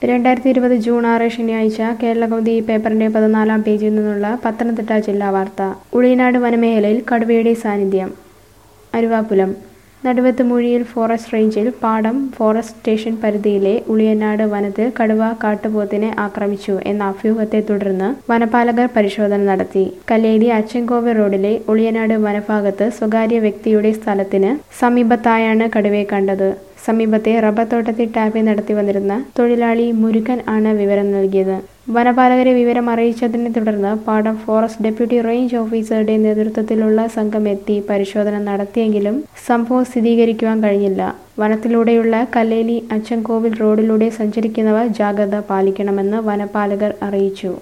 രണ്ടായിരത്തി ഇരുപത് ജൂൺ ആറ് ശനിയാഴ്ച കേരളകൗമുദി പേപ്പറിന്റെ പതിനാലാം പേജിൽ നിന്നുള്ള പത്തനംതിട്ട ജില്ലാ വാർത്ത ഉളിയനാട് വനമേഖലയിൽ കടുവയുടെ സാന്നിധ്യം അരുവാപ്പുലം നടുവത്ത് മൂഴിയിൽ ഫോറസ്റ്റ് റേഞ്ചിൽ പാടം ഫോറസ്റ്റ് സ്റ്റേഷൻ പരിധിയിലെ ഉളിയനാട് വനത്തിൽ കടുവ കാട്ടുപോത്തിനെ ആക്രമിച്ചു എന്ന അഭ്യൂഹത്തെ തുടർന്ന് വനപാലകർ പരിശോധന നടത്തി കല്ലേരി അച്ചൻകോവ് റോഡിലെ ഉളിയനാട് വനഭാഗത്ത് സ്വകാര്യ വ്യക്തിയുടെ സ്ഥലത്തിന് സമീപത്തായാണ് കടുവയെ കണ്ടത് സമീപത്തെ റബ്ബർ തോട്ടത്തിൽ ടാപ്പി നടത്തി വന്നിരുന്ന തൊഴിലാളി മുരുകൻ ആണ് വിവരം നൽകിയത് വനപാലകരെ വിവരം അറിയിച്ചതിനെ തുടർന്ന് പാടം ഫോറസ്റ്റ് ഡെപ്യൂട്ടി റേഞ്ച് ഓഫീസറുടെ നേതൃത്വത്തിലുള്ള സംഘം എത്തി പരിശോധന നടത്തിയെങ്കിലും സംഭവം സ്ഥിരീകരിക്കുവാൻ കഴിഞ്ഞില്ല വനത്തിലൂടെയുള്ള കല്ലേലി അച്ചൻകോവിൽ റോഡിലൂടെ സഞ്ചരിക്കുന്നവർ ജാഗ്രത പാലിക്കണമെന്ന് വനപാലകർ അറിയിച്ചു